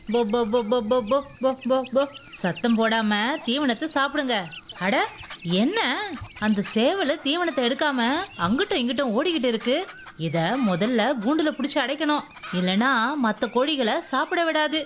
பொ பொ பொ பொ பொ பொ பொ பொ பொ சத்தம் போடாம தீவனத்தை சாப்பிடுங்க அட என்ன அந்த சேவல தீவனத்தை எடுக்காம அங்கிட்டும் இங்கிட்டும் ஓடிக்கிட்டு இருக்கு இத முதல்ல கூண்டுல பிடிச்சு அடைக்கணும் இல்லனா மத்த கோழிகளை சாப்பிட விடாது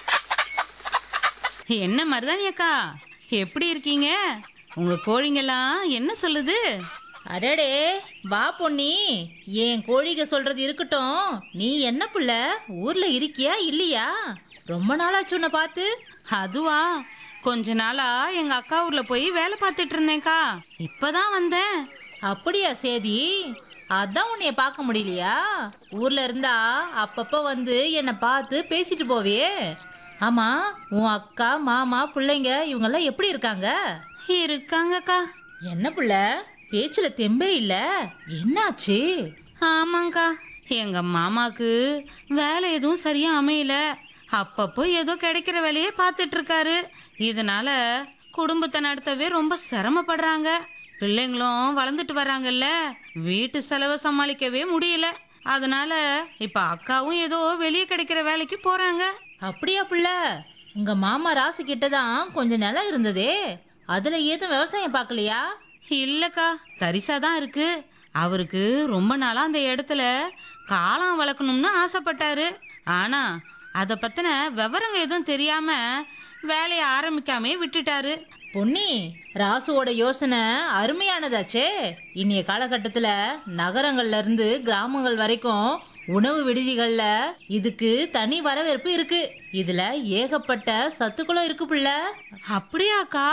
என்ன மருதாணி அக்கா எப்படி இருக்கீங்க உங்க கோழிங்கெல்லாம் என்ன சொல்லுது அடடே வா பொன்னி என் கோழிக சொல்றது இருக்கட்டும் நீ என்ன புள்ள ஊர்ல இருக்கியா இல்லையா ரொம்ப நாளாச்சு உன்னை பார்த்து அதுவா கொஞ்ச நாளா எங்க அக்கா ஊர்ல போய் வேலை பார்த்துட்டு இருந்தேன்க்கா இப்பதான் வந்தேன் அப்படியா சேதி அதான் உன்னைய பார்க்க முடியலையா ஊர்ல இருந்தா அப்பப்ப வந்து என்னை பார்த்து பேசிட்டு போவியே ஆமா உன் அக்கா மாமா பிள்ளைங்க இவங்கெல்லாம் எப்படி இருக்காங்க இருக்காங்கக்கா என்ன புள்ள பேச்சுல தெம்பே இல்ல என்னாச்சு ஆமாங்க்கா எங்க மாமாக்கு வேலை எதுவும் சரியா அமையல அப்பப்போ ஏதோ கிடைக்கிற வேலையே பார்த்துட்டு இருக்காரு இதனால குடும்பத்தை நடத்தவே ரொம்ப சிரமப்படுறாங்க பிள்ளைங்களும் வளர்ந்துட்டு வராங்கல்ல வீட்டு செலவை சமாளிக்கவே முடியல அதனால இப்ப அக்காவும் ஏதோ வெளியே கிடைக்கிற வேலைக்கு போறாங்க அப்படியா புள்ள உங்க மாமா ராசு கிட்ட தான் கொஞ்சம் நிலம் இருந்ததே அதுல ஏதும் விவசாயம் பார்க்கலையா இல்லக்கா தரிசா தான் இருக்கு அவருக்கு ரொம்ப நாளா அந்த இடத்துல காளான் வளர்க்கணும்னு ஆசைப்பட்டாரு ஆனா அதை பத்தின விவரங்க எதுவும் தெரியாம வேலையை ஆரம்பிக்காமே விட்டுட்டாரு பொன்னி ராசுவோட யோசனை அருமையானதாச்சே இன்றைய காலகட்டத்தில் நகரங்கள்ல இருந்து கிராமங்கள் வரைக்கும் உணவு விடுதிகள்ல இதுக்கு தனி வரவேற்பு இருக்கு இதுல ஏகப்பட்ட சத்துக்களும் இருக்கு புள்ள அப்படியாக்கா